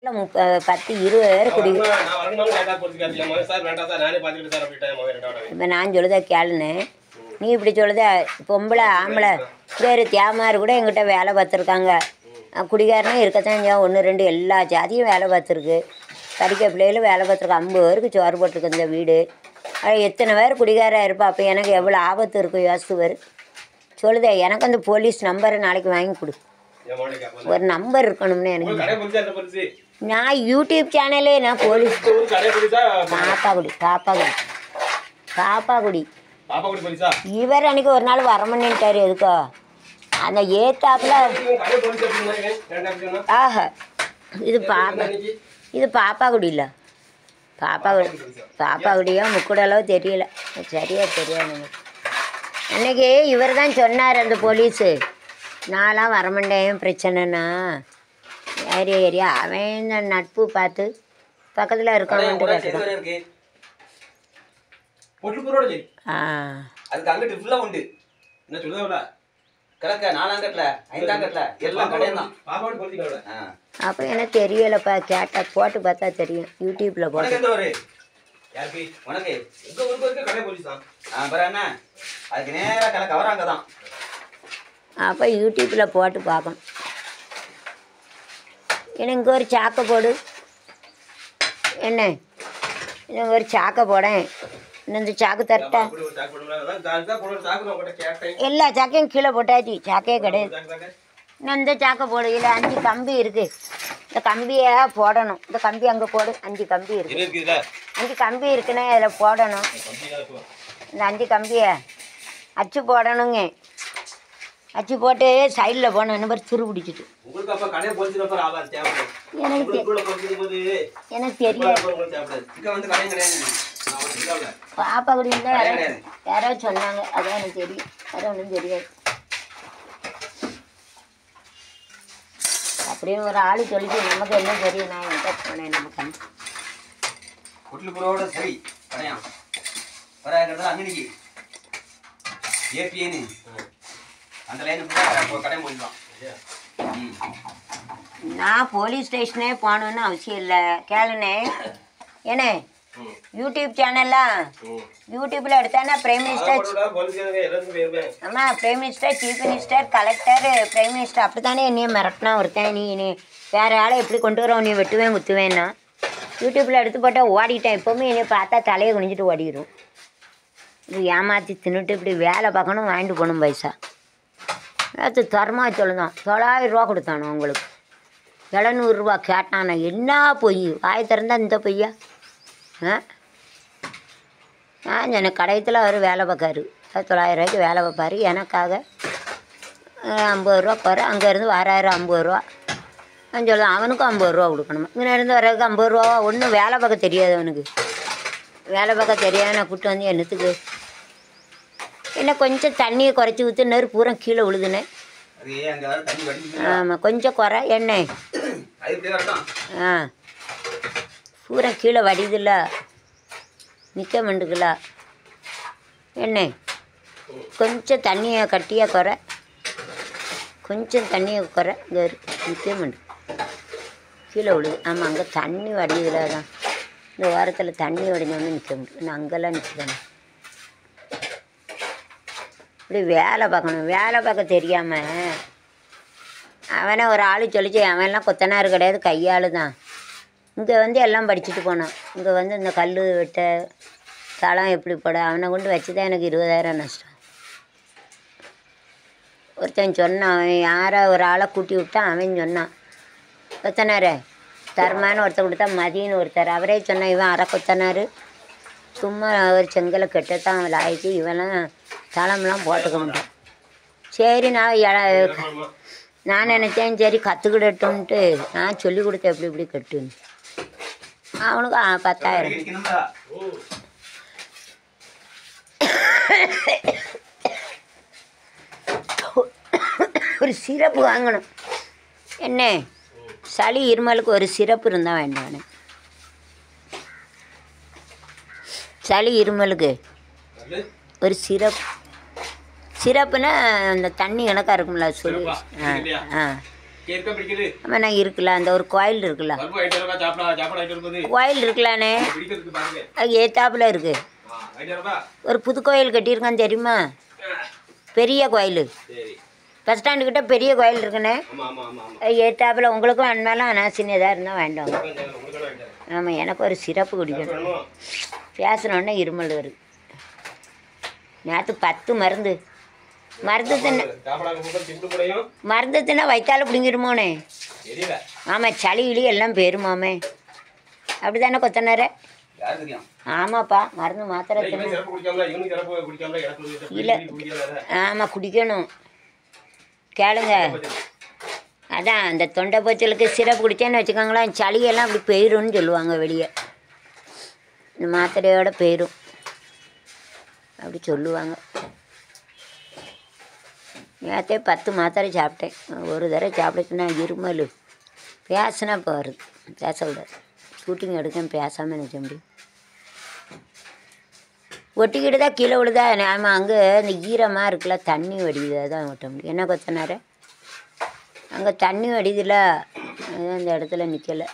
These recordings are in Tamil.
முப்ப பத்து இருபது பேர் குடி நான் வரணுமான்னு கேட்டா பொறுத்துக்காது என் மகன் சார் வேண்டாம் சார் நானே பார்த்துக்கிட்டு சார் அப்படின்ட்டேன் என் மகன் ரெண்டாவது இப்போ நான் சொல்லுத கேளுன்னு நீ இப்படி சொல்லுத பொம்பளை ஆம்பளை வேறு தியாமார் கூட எங்கிட்ட வேலை பார்த்துருக்காங்க குடிகாரனும் இருக்கத்தான் செய்யும் ஒன்று ரெண்டு எல்லா ஜாதியும் வேலை பார்த்துருக்கு படிக்க பிள்ளைகளும் வேலை பார்த்துருக்கு ஐம்பது பேருக்கு சோறு போட்டிருக்கு இந்த வீடு அது எத்தனை பேர் குடிகாராக இருப்பா அப்போ எனக்கு எவ்வளோ ஆபத்து இருக்கும் யோசித்து வரு சொல்லுதே எனக்கு அந்த போலீஸ் நம்பரை நாளைக்கு வாங்கி கொடு என் மகனை கேட்பேன் ஒரு நம்பர் இருக்கணும்னு எனக்கு உங்களுக்கு கடை பொறுத்தா என்ன பொறுத்து நான் யூடியூப் சேனலே நான் போலீஸ் இந்த ஊர் கடை பொறுத்தா பாப்பாக்குடி பாப்பாக்குடி பாப்பாக்குடி பாப்பா குடி போலீஸா இவர் அன்னைக்கு ஒரு நாள் வரமன்னுட்டாரு எதுக்கோ அந்த ஏத்தாப்புல இவன் கடை போலீஸ் அப்படின்னா இவன் ரெண்டா அப்படின்னா ஆஹா இது பாப்பா இன்னைக்கு இது பாப்பாக்குடி இல்லை பாப்பாக்குடி பாப்பாக்குடியோ முக்குடலோ தெரியல சரியா தெரியாது எனக்கு அன்னைக்கு இவர் தான் சொன்னார் அந்த போலீஸு நான்லாம் வரமாட்டேன் பிரச்சனைனா ஏரியா ஏரியா அவன் இந்த நட்பு பார்த்து பக்கத்தில் இருக்கவன்ட்டு கேட்டுக்கான் இருக்கு பொட்டுப்பூரோட சரி ஆ அதுக்கு அங்கிட்டு ஃபுல்லா உண்டு என்ன சொல்லுதா கிழக்க நாலாம் கட்டல ஐந்தாம் கட்டல எல்லாம் கடையும் தான் பாப்பா குடி பொறுத்திக்கோட அப்போ எனக்கு தெரியலப்பா கேட்டா போட்டு பார்த்தா தெரியும் யூடியூப்பில் உனக்கு போட்டு எந்த ஒரு யாருக்கு உனக்கு உங்க ஊருக்கு இருக்க கடை போலீஸ் தான் ஆ பிறகு என்ன அதுக்கு நேரா கிழக்க வராங்க தான் அப்போ யூடியூப்பில் போட்டு பார்க்கணும் எனக்கு இங்கே ஒரு சாக்கை போடு என்ன எனக்கு ஒரு சாக்கை போடேன் இன்னும் இந்த சாக்கு தரட்டா அப்படி ஒரு சாக்கு போடுங்களா அதான் தான் தான் போடுற சாக்கு நான் உங்கள்கிட்ட கேட்டேன் எல்லா சாக்கையும் கீழே போட்டாச்சு சாக்கே கிடையாது சாக்கு சாக்கு இன்னும் இந்த சாக்கை போடு இல்லை அஞ்சு கம்பி இருக்குது இந்த கம்பியை போடணும் இந்த கம்பி அங்கே போடு அஞ்சு கம்பி இருக்குது என்ன இருக்குதுல அஞ்சு கம்பி இருக்குன்னா அதில் போடணும் இந்த அஞ்சு கம்பியை அச்சு போடணுங்க அச்சு போட்டு சைடில் போகணும் என்ன பேர் துரு பிடிச்சிட்டு உங்களுக்கு அப்ப கடை போலீஸ் நம்பர் ஆகாது தேவைப்படும் எனக்கு தெ- உங்களுக்குள்ள போலீஸ் போது எனக்கு தெரியாது உங்களுக்கு தேவைப்படாது இங்க வந்து கடையும் கிடையாது நான் உனக்கு தேவையில்ல பாப்பா கூட இருந்தால் யாரோ கிடையாது. யாரோ சொன்னாங்க அதான் எனக்கு தெரியும் வேறு ஒன்றும் தெரியாது அப்படின்னு ஒரு ஆள் சொல்லிட்டு நமக்கு என்ன தெரியும் நான் என்கிட்ட போனேன் நமக்கு குட்லுப்புறோட சரி கடையாம் வராங்கிறதுல அங்கனிக்கு ஏபிஏன்னு அந்த லைன் ஃபுல்லாக கடையும் போயிடலாம் ம் நான் போலீஸ் ஸ்டேஷனே போகணுன்னு அவசியம் இல்லை கேளுனே ஏனே யூடியூப் சேனல்லாம் யூடியூப்பில் எடுத்தானா பிரைம் மினிஸ்டர் போலீஸ் எல்லாத்துக்கும் போயிருப்பேன் ஆமாம் prime minister chief minister collector prime minister அப்படி தானே என்னைய மிரட்டினா ஒருத்தன் நீ நீ வேறு ஆளை எப்படி கொண்டு வரோம் நீ வெட்டுவேன் குத்துவேன்னா யூடியூப்பில் எடுத்து போட்டால் ஓடிட்டேன் எப்போவுமே என்னை பார்த்தா தலையை குனிஞ்சிட்டு ஓடிடும் இது ஏமாற்றி தின்னுட்டு இப்படி வேலை பார்க்கணும் வாங்கிட்டு போகணும் பைசா நேற்று தரமா சொல்லுதான் தொள்ளாயிரம் ரூபா கொடுத்தானோ உங்களுக்கு எழுநூறுரூவா கேட்டானே என்ன பொய் வாய் திறந்தா இந்த பொய்யா ஆ நான் எனக்கு கடையத்தில் அவர் வேலை பார்க்காரு அவர் தொள்ளாயிரம் ரூபாய்க்கு வேலை பார்ப்பாரு எனக்காக அஹ், ஐம்பது ரூபா குறை அங்கேருந்து வாராயிரம் ஐம்பது ரூபா நான் சொல்லுவேன் அவனுக்கும் ஐம்பது ரூபா கொடுக்கணுமா இங்கே இருந்து வர்றதுக்கு ஐம்பது ரூபா ஒன்றும் வேலை பார்க்க தெரியாது அவனுக்கு வேலை பார்க்க தெரியாது நான் கூப்பிட்டு வந்து என்னத்துக்கு என்ன கொஞ்சம் தண்ணியை குறைச்சி ஊற்று நெரு பூரா கீழே விழுதுனேன் அது அங்கே வேறு தண்ணி வடிஞ்சு ஆமாம் கொஞ்சம் குறை எண்ணெய் அது இப்படி வரட்டும் ஆ பூரா கீழே வடியுதுல்ல நிற்க மாட்டுக்குல என்ன கொஞ்சம் தண்ணியை கட்டியாக குறை கொஞ்சம் தண்ணியை குறை இங்கே நிற்க மாட்டு கீழே விழுது ஆமாம் அங்கே தண்ணி வடியுதுல தான் இந்த வாரத்தில் தண்ணி வடிஞ்சோன்னு நிற்க முடியும் நான் அங்கெல்லாம் நிற்கிறேன் இப்படி வேலை பார்க்கணும் வேலை பார்க்க தெரியாமல் அவனை ஒரு ஆள் சொல்லிச்சு அவன்லாம் கொத்தனார் கிடையாது கையாள் தான் இங்கே வந்து எல்லாம் படிச்சுட்டு போனான் இங்கே வந்து இந்த கல் வெட்ட தளம் எப்படி போட அவனை கொண்டு வச்சு தான் எனக்கு இருபதாயிரம் நஷ்டம் ஒருத்தன் சொன்னான் அவன் யாரை ஒரு ஆளை கூட்டி விட்டான் அவன் சொன்னான் கொத்தனாரே தர்மான்னு ஒருத்தர் கொடுத்தா மதியன்னு ஒருத்தர் அவரே சொன்னான் இவன் அரை கொத்தனார் சும்மா ஒரு செங்கலை கெட்டத்தான் அவன் ஆயிடுச்சு இவெல்லாம் தளம்லாம் போட்டுக்க மாட்டான் சரி நான் எ- நான் நினச்சேன் சரி கற்றுக்கிடட்டும்ன்ட்டு நான் சொல்லி கொடுத்தேன் எப்படி இப்படி கட்டுன்னு அவனுக்கு ஆ, பத்தாயிரம் இருக்கணும்டா ஒரு சிரப்பு வாங்கணும் என்ன சளி இருமலுக்கு ஒரு சிரப்பு இருந்தால் வேண்டாம் எனக்கு. சளி இருமலுக்கு ஒரு சிரப் சிரப்புனா அந்த தண்ணி கணக்காக இருக்கும்ல சொல்லி சிரப்பா? ஆ இல்லையா? ஆ கேட்க பிடிக்குது ஆமாம் நான் இருக்குல்ல அந்த ஒரு கோயில் இருக்குல்ல பருப்பு ஐட்டு ரூபா சாப்பிடா சாப்பிட ஐட்டு இருப்பது கோயில் இருக்குல்லானே பிடிக்கிறதுக்கு பாருங்க அது ஏத்தாப்புல இருக்குது ஆ ஐட்டு ரூபா ஒரு புது கோயில் கட்டியிருக்கான் தெரியுமா பெரிய கோயில் சரி பஸ் ஸ்டாண்டுக்கிட்ட பெரிய கோயில் இருக்குண்ணே ஆமா ஆமா ஆமா ஆமா அது ஏத்தாப்புல உங்களுக்கும் வேணுமாலும் அனாசின்னு எதாக இருந்தால் வேண்டாம் உங்களுக்கு வேண்டாம் ஆமாம் எனக்கு ஒரு சிறப்பு குடிக்கணும் வேணுமா பேசணுன்னே இருமல் வருது நேற்று பத்து மருந்து மருந்து தின்ன சாப்பிடாம குக்கர் சிம்பிள் கூடயும் மருந்து தின்னா வயிற்றால பிடிங்கிருமோனே தெரியல ஆமாம் சளி இளி எல்லாம் போயிருமாமே அப்படி தானே கொத்தனாரே யார் தெரியும் ஆமாப்பா மருந்து மாத்திரை தின்னு இவனுக்கு சிறப்பு குடிக்காமல இவனுக்கு சிறப்பு குடிக்காமல எனக்கு இல்ல. குடிக்கல ஆமாம் குடிக்கணும் கேளுங்க அதான் அந்த தொண்டை பச்சலுக்கு சிரப்பு குடிச்சேன்னு வச்சுக்கோங்களேன் சளியெல்லாம் அப்படி போயிரும்னு சொல்லுவாங்க வெளியே இந்த மாத்திரையோட போயிரும் அப்படி சொல்லுவாங்க நேற்றே பத்து மாத்திரை சாப்பிட்டேன் ஒரு தடவை சாப்பிட்டுச்சுன்னா இருமல் பேசினா இப்போ வருது பேச விடாது ஷூட்டிங் எடுக்க பேசாமல் நினைச்ச முடியும் ஒட்டிக்கிட்டு தான் கீழே விழுதா நாம அங்கே இந்த ஈரமாக இருக்குல்ல தண்ணி வடியுது அதான் ஒட்ட முடியும் என்ன கொத்தனார அங்கே தண்ணி வடியுதுல அதான் இந்த இடத்துல நிற்கலை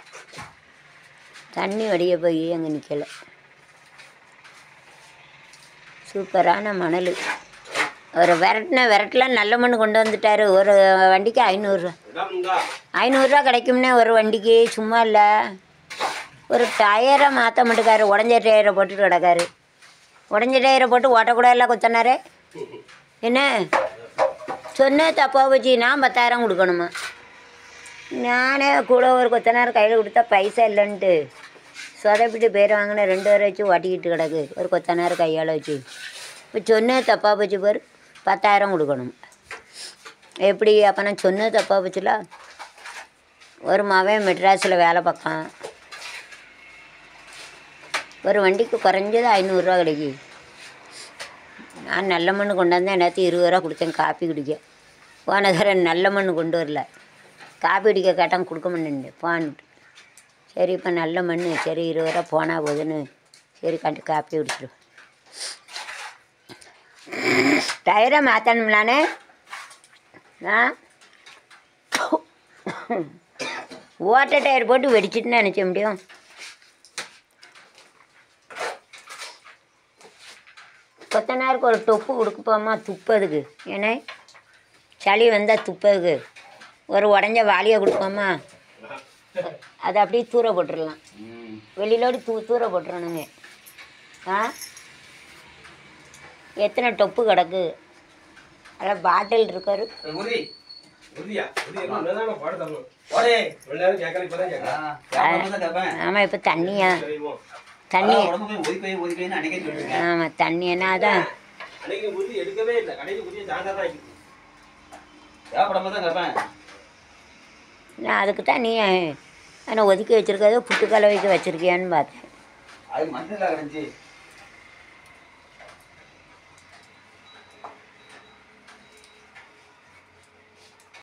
தண்ணி வடிய போய் அங்கே நிற்கலை சூப்பரான மணல் ஒரு விரட்டின விரட்டில் நல்ல மண் கொண்டு வந்துட்டார் ஒரு வண்டிக்கு ஐநூறுரூவா இதாமுண்டா ஐநூறுரூவா கிடைக்கும்னே ஒரு வண்டிக்கு சும்மா இல்லை ஒரு டயரை மாற்ற மாட்டேக்காரு உடஞ்ச டயரை போட்டுட்டு கிடக்காரு உடஞ்ச டயரை போட்டு ஓட்டக்கூடாதுல கொத்தனாரே என்ன சொன்ன தப்பாக போச்சு நான் பத்தாயிரம் கொடுக்கணுமா நானே கூட ஒரு கொத்தனார் கையில் கொடுத்தா பைசா இல்லைன்ட்டு சொதப்பிட்டு பேர் வாங்கின ரெண்டு பேரை வச்சு ஓட்டிக்கிட்டு கிடக்கு ஒரு கொத்தனார் கையால் வச்சு இப்போ சொன்ன தப்பாக போச்சு பாரு பத்தாயிரம் கொடுக்கணும் எப்படி அப்போ நான் சொன்னது தப்பாக போச்சுல ஒரு மவன் மெட்ராஸில் வேலை பார்க்கான் ஒரு வண்டிக்கு குறைஞ்சது ஐநூறுரூவா கிடைக்கி நான் நல்ல மண் கொண்டாந்தேன் நேற்று இருபது ரூபா கொடுத்தேன் காப்பி குடிக்க போன தடவை நல்ல மண் கொண்டு வரல காப்பி குடிக்க கேட்டான் கொடுக்க மாட்டேன் போன்ட்டு சரி இப்போ நல்ல மண் சரி இருபது ரூபா போனால் போதுன்னு சரி கண்டு காப்பி குடிச்சிடுவேன் டயரை மாற்றணும்லானே ஆ ஓட்ட டயர் போட்டு வெடிச்சிட்டுன்னு நினச்ச முடியும் கொத்தனாருக்கு ஒரு தொப்பு கொடுக்குப்போம்மா துப்பதுக்கு ஏன்னா சளி வந்தால் துப்பதுக்கு ஒரு உடஞ்ச வாளியை கொடுப்போம்மா அதை அப்படியே தூர போட்டுடலாம் ம் வெளியிலோடி தூ தூர போட்டுறணுங்க ஆ எத்தனை டொப்பு கிடக்கு அதில் பாட்டில் இருக்காரு உறுதி உறுதியா உறுதி எல்லாம் என்னதான் பாடு தரணும் ஓடே இவ்வளவு நேரம் கேட்கல இப்பதான் கேட்கறேன் கேட்பேன் கேட்பேன் ஆமாம் இப்போ தண்ணியா தெரியுமோ தண்ணி உடம்பு போய் ஒதுக்கி போய் ஒதுக்கி போய் அன்னைக்கே சொல்லிருக்கேன் ஆமாம் தண்ணி என்ன அதான் அன்னைக்கு உறுதி எடுக்கவே இல்லை கடைக்கு உறுதியை ஜாதா தான் இருக்குது தேவைப்படாம தான் கேட்பேன் நான் அதுக்கு தான் நீ ஆனால் ஒதுக்கி வச்சிருக்கதோ புட்டு கலவைக்கு வச்சிருக்கியான்னு பார்த்தேன் அது மண்ணில் கிடந்துச்சு